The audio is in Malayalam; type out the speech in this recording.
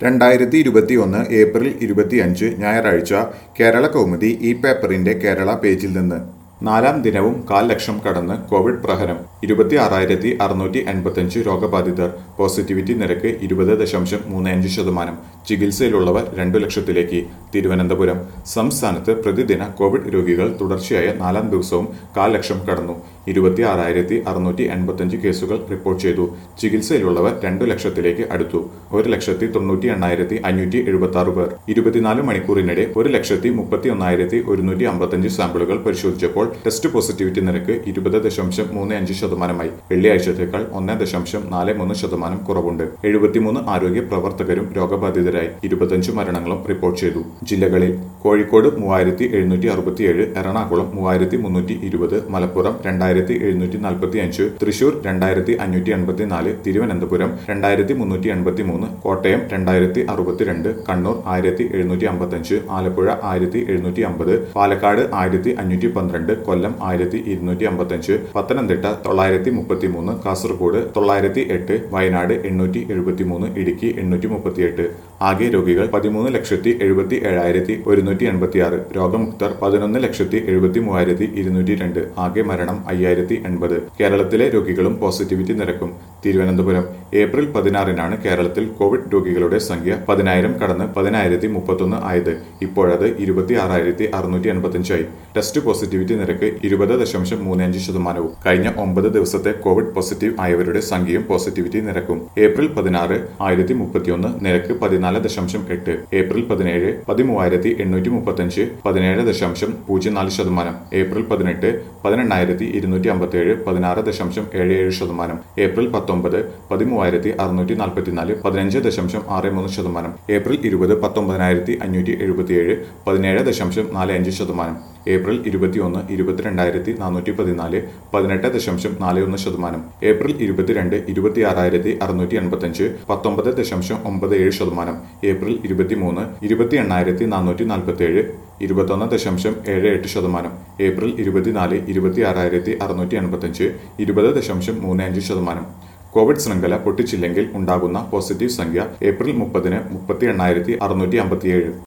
രണ്ടായിരത്തി ഇരുപത്തി ഒന്ന് ഏപ്രിൽ ഇരുപത്തിയഞ്ച് ഞായറാഴ്ച കേരള കൗമുദി ഈ പേപ്പറിന്റെ കേരള പേജിൽ നിന്ന് നാലാം ദിനവും കാൽ ലക്ഷം കടന്ന് കോവിഡ് പ്രഹരം ഇരുപത്തി ആറായിരത്തി അറുന്നൂറ്റി എൺപത്തഞ്ച് രോഗബാധിതർ പോസിറ്റിവിറ്റി നിരക്ക് ഇരുപത് ദശാംശം മൂന്ന് അഞ്ച് ശതമാനം ചികിത്സയിലുള്ളവർ രണ്ടു ലക്ഷത്തിലേക്ക് തിരുവനന്തപുരം സംസ്ഥാനത്ത് പ്രതിദിന കോവിഡ് രോഗികൾ തുടർച്ചയായ നാലാം ദിവസവും കാൽ ലക്ഷം കടന്നു ഇരുപത്തി ആറായിരത്തി അറുന്നൂറ്റി എൺപത്തഞ്ച് കേസുകൾ റിപ്പോർട്ട് ചെയ്തു ചികിത്സയിലുള്ളവർ രണ്ടു ലക്ഷത്തിലേക്ക് അടുത്തു ഒരു ലക്ഷത്തി തൊണ്ണൂറ്റി എണ്ണായിരത്തി അഞ്ഞൂറ്റി എഴുപത്തി ആറ് പേർ ഇരുപത്തിനാല് മണിക്കൂറിനിടെ ഒരു ലക്ഷത്തി മുപ്പത്തി ഒന്നായിരത്തി ഒരുന്നൂറ്റി അമ്പത്തഞ്ച് സാമ്പിളുകൾ പരിശോധിച്ചപ്പോൾ ടെസ്റ്റ് പോസിറ്റിവിറ്റി നിരക്ക് ഇരുപത് ദശാംശം മൂന്ന് അഞ്ച് ശതമാനമായി വെള്ളിയാഴ്ചത്തേക്കാൾ ഒന്ന് ദശാംശം നാല് മൂന്ന് ശതമാനം കുറവുണ്ട് എഴുപത്തിമൂന്ന് ആരോഗ്യ പ്രവർത്തകരും രോഗബാധിതരായി ഇരുപത്തഞ്ച് മരണങ്ങളും റിപ്പോർട്ട് ചെയ്തു ജില്ലകളിൽ കോഴിക്കോട് മൂവായിരത്തി എഴുന്നൂറ്റി അറുപത്തിയേഴ് എറണാകുളം മൂവായിരത്തി മുന്നൂറ്റി ഇരുപത് മലപ്പുറം രണ്ടായിരത്തി എഴുന്നൂറ്റി നാൽപ്പത്തി അഞ്ച് തൃശൂർ രണ്ടായിരത്തി അഞ്ഞൂറ്റി എൺപത്തിനാല് തിരുവനന്തപുരം രണ്ടായിരത്തി മുന്നൂറ്റി എൺപത്തി മൂന്ന് കോട്ടയം രണ്ടായിരത്തി അറുപത്തിരണ്ട് കണ്ണൂർ ആയിരത്തി എഴുന്നൂറ്റി അമ്പത്തഞ്ച് ആലപ്പുഴ ആയിരത്തി എഴുന്നൂറ്റി അമ്പത് പാലക്കാട് ആയിരത്തി അഞ്ഞൂറ്റി പന്ത്രണ്ട് കൊല്ലം ആയിരത്തി ഇരുന്നൂറ്റി അമ്പത്തഞ്ച് പത്തനംതിട്ട തൊള്ളായിരത്തി മുപ്പത്തി മൂന്ന് കാസർഗോഡ് തൊള്ളായിരത്തി എട്ട് വയനാട് എണ്ണൂറ്റി എഴുപത്തി മൂന്ന് ഇടുക്കി എണ്ണൂറ്റി മുപ്പത്തിയെട്ട് ആകെ രോഗികൾ പതിമൂന്ന് ലക്ഷത്തി എഴുപത്തി ഏഴായിരത്തി ഒരുന്നൂറ്റി എൺപത്തി ആറ് രോഗമുക്തർ പതിനൊന്ന് ലക്ഷത്തി എഴുപത്തി മൂവായിരത്തി ഇരുന്നൂറ്റി രണ്ട് ആകെ മരണം അയ്യായിരത്തി എൺപത് കേരളത്തിലെ രോഗികളും പോസിറ്റിവിറ്റി നിരക്കും തിരുവനന്തപുരം ഏപ്രിൽ പതിനാറിനാണ് കേരളത്തിൽ കോവിഡ് രോഗികളുടെ സംഖ്യ പതിനായിരം കടന്ന് പതിനായിരത്തി മുപ്പത്തൊന്ന് ആയത് ഇപ്പോഴത് ഇരുപത്തി ആറായിരത്തി അറുന്നൂറ്റി എൺപത്തഞ്ചായി ടെസ്റ്റ് പോസിറ്റിവിറ്റി നിരക്ക് ഇരുപത് ദശാംശം മൂന്ന് അഞ്ച് ശതമാനവും കഴിഞ്ഞ ഒമ്പത് ദിവസത്തെ കോവിഡ് പോസിറ്റീവ് ആയവരുടെ സംഖ്യയും പോസിറ്റിവിറ്റി നിരക്കും ഏപ്രിൽ പതിനാറ് ആയിരത്തി മുപ്പത്തിയൊന്ന് നിരക്ക് പതിനാല് ദശാംശം എട്ട് ഏപ്രിൽ പതിനേഴ് പതിമൂവായിരത്തി എണ്ണൂറ്റി മുപ്പത്തഞ്ച് പതിനേഴ് ദശാംശം പൂജ്യം നാല് ശതമാനം ഏപ്രിൽ പതിനെട്ട് പതിനെണ്ണായിരത്തി ഇരുന്നൂറ്റി അമ്പത്തിയേഴ് പതിനാറ് ദശാംശം ഏഴ് ഏഴ് ശതമാനം ഏപ്രിൽ പത്തൊമ്പത് പതിമൂവായിരത്തി അറുന്നൂറ്റി നാൽപ്പത്തിനാല് പതിനഞ്ച് ദശാംശം ആറ് മൂന്ന് ശതമാനം ഏപ്രിൽ ഇരുപത് പത്തൊമ്പതിനായിരത്തി അഞ്ഞൂറ്റി എഴുപത്തിയേഴ് പതിനേഴ് ദശാംശം നാല് അഞ്ച് ശതമാനം ഏപ്രിൽ ഇരുപത്തിയൊന്ന് ഇരുപത്തിരണ്ടായിരത്തി നാനൂറ്റി പതിനാല് പതിനെട്ട് ദശാംശം നാല് ഒന്ന് ശതമാനം ഏപ്രിൽ ഇരുപത്തിരണ്ട് ഇരുപത്തിയാറായിരത്തി അറുന്നൂറ്റി എൺപത്തഞ്ച് പത്തൊമ്പത് ദശാംശം ഒമ്പത് ഏഴ് ശതമാനം ഏപ്രിൽ ഇരുപത്തിമൂന്ന് ഇരുപത്തി എണ്ണായിരത്തി നാനൂറ്റി നാൽപ്പത്തിയേഴ് ഇരുപത്തൊന്ന് ദശാംശം ഏഴ് എട്ട് ശതമാനം ഏപ്രിൽ ഇരുപത്തിനാല് ഇരുപത്തി ആറായിരത്തി അറുന്നൂറ്റി എൺപത്തഞ്ച് ഇരുപത് ദശാംശം മൂന്ന് അഞ്ച് ശതമാനം കോവിഡ് ശൃംഖല പൊട്ടിച്ചില്ലെങ്കിൽ ഉണ്ടാകുന്ന പോസിറ്റീവ് സംഖ്യ ഏപ്രിൽ മുപ്പതിന് മുപ്പത്തി എണ്ണായിരത്തി അറുന്നൂറ്റി അമ്പത്തിയേഴ്